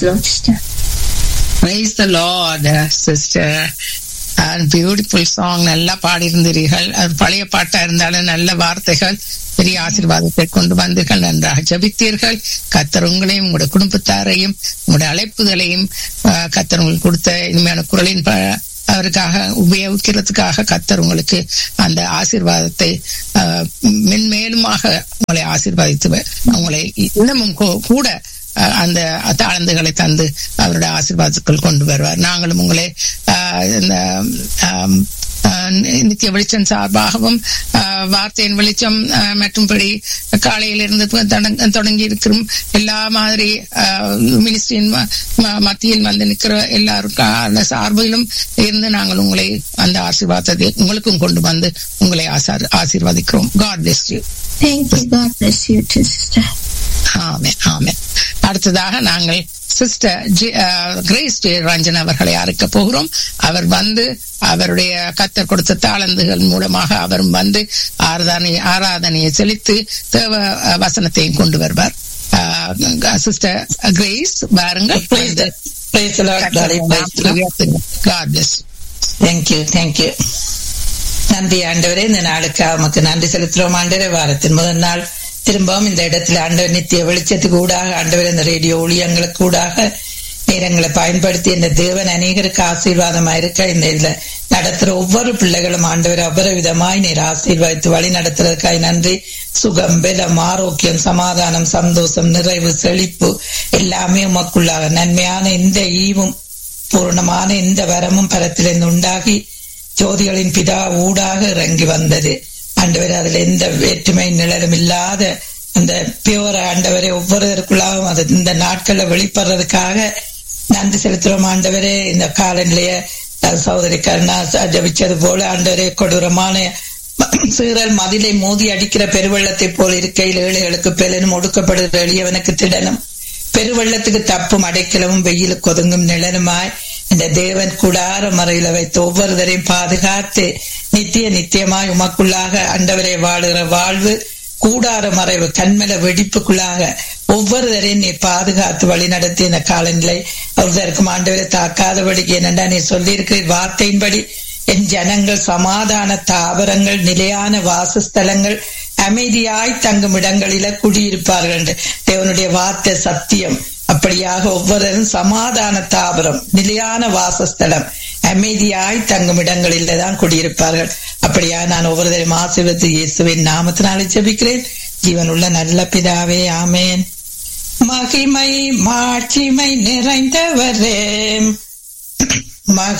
the Lord, sister. Praise the Lord, sister. Beautiful song நல்லா பாடியிருந்தீர்கள் அது பழைய பாட்டா இருந்தாலும் நல்ல வார்த்தைகள் பெரிய ஆசீர்வாதத்தை கொண்டு வந்தீர்கள் நன்றாக ஜபித்தீர்கள் கத்தர் உங்களையும் உங்களுடைய குடும்பத்தாரையும் உங்களுடைய அழைப்புகளையும் ஆஹ், கத்தர் உங்களுக்கு கொடுத்த இனிமையான குரலின் ப- அவருக்காக உபயோகிக்கிறதுக்காக கத்தர் உங்களுக்கு அந்த ஆசீர்வாதத்தை ஆஹ், மென்மேலுமாக உங்களை ஆசீர்வதித்து உங்களை இன்னமும் கூ- கூட அஹ் அந்த தாழ்ந்துகளை தந்து அவருடைய ஆசீர்வாதத்துக்குள் கொண்டு வருவார் நாங்களும் உங்களை அஹ், இந்த ஆம், அஹ், நித்திய வெளிச்சம் சார்பாகவும் அஹ், வார்த்தையின் வெளிச்சம் அஹ், மற்றும்படி காலையிலிருந்து தொடங்க- தொடங்கி இருக்கிற எல்லா மாதிரி மினிஸ்ட்ரியின் மத்தியில் வந்து நிற்கிற எல்லாருக்கும் சார்பிலும் இருந்து நாங்கள் உங்களை அந்த ஆசீர்வாதத்தை உங்களுக்கும் கொண்டு வந்து உங்களை ஆசார் ஆசீர்வதிக்கிறோம் God bless you Thank you. God bless you too, sister. Amen amen அடுத்ததாக நாங்கள் சிஸ்டர் கிரேஸ் ஜே ரஞ்சன் அவர்களை அழைக்க போகிறோம் அவர் வந்து அவருடைய கத்தர் கொடுத்த தாளந்துகள் மூலமாக அவரும் வந்து ஆராதனை ஆராதனையை செலுத்தி தேவ அஹ், வசனத்தையும் கொண்டு வருவார் சிஸ்டர் கிரேஸ் பாருங்கள் Praise the, praise the Lord, darling. Praise the Lord. God bless you. Thank you, thank you. நன்றி ஆண்டவரே இந்த நாளுக்காக உமக்கு நன்றி செலுத்துறோம் ஆண்டவரே வாரத்தின் முதல் நாள் திரும்பவும் இந்த இடத்துல ஆண்டவர் நித்திய வெளிச்சத்துக்கு ஊடாக ஆண்டவர் இந்த ரேடியோ ஊழியங்களுக்கு ஊடாக நேரங்களை பயன்படுத்தி இந்த தேவன் அநேகருக்கு ஆசீர்வாதமா இருக்க இந்த இதுல நடத்துற ஒவ்வொரு பிள்ளைகளும் ஆண்டவர் அவ்வளவு விதமாய் நீர் ஆசீர்வாதித்து வழி நடத்துறதுக்காய் நன்றி சுகம் பலம் ஆரோக்கியம் சமாதானம் சந்தோஷம் நிறைவு செழிப்பு எல்லாமே உமக்குள்ளாக நன்மையான எந்த ஈவும் பூர்ணமான எந்த வரமும் பரத்திலிருந்து உண்டாகி ஜோதிகளின் பிதா ஊடாக இறங்கி வந்தது ஆண்டவர் அதுல எந்த வேற்றுமை நிழலும் இல்லாத அந்த பியோர ஆண்டவரை ஒவ்வொருவருக்குள்ளாகவும் அது இந்த நாட்கள்ல வெளிப்படுறதுக்காக நன்றி செலுத்துறோம் ஆண்டவரே இந்த காலநிலைய சகோதரி கருணா ஜபிச்சது போல ஆண்டவரே கொடூரமான சீரல் மதிலை மோதி அடிக்கிற பெருவெள்ளத்தை போல் இருக்கையில் ஏழைகளுக்கு பெலனும் ஒடுக்கப்படுகிற எளியவனுக்கு திடனும் பெருவெள்ளத்துக்கு தப்பும் அடைக்கலமும் வெயிலுக்கு ஒதுங்கும் நிழலுமாய் இந்த தேவன் கூடார மறையில வைத்து ஒவ்வொருவரையும் பாதுகாத்து நித்திய நித்தியமாய் உமக்குள்ளாக அண்டவரை வாழுகிற வாழ்வு கூடார மறைவு கண்மல வெடிப்புக்குள்ளாக ஒவ்வொருவரையும் நீ பாதுகாத்து வழி நடத்தி இந்த காலநிலை ஒருத்தருக்கும் ஆண்டவரை தாக்காதபடிக்கு என்னண்டா நீ சொல்லியிருக்கிற வார்த்தையின்படி என் ஜனங்கள் சமாதான தாவரங்கள் நிலையான வாசஸ்தலங்கள் அமைதியாய் தங்கும் இடங்களில குடியிருப்பார்கள் என்று தேவனுடைய வார்த்தை சத்தியம் அப்படியாக ஒவ்வொருவரும் சமாதான தாவரம் நிலையான வாசஸ்தலம் அமைதியாய் தங்கும் இடங்களில தான் குடியிருப்பார்கள் அப்படியா நான் ஒவ்வொருவரையும் ஆசீர்வத்து இயேசுவின் நாமத்தினாலே ஜெபிக்கிறேன் ஜீவனுள்ள நல்ல பிதாவே ஆமேன் மகிமை மாட்சிமை நிறைந்தவரே மக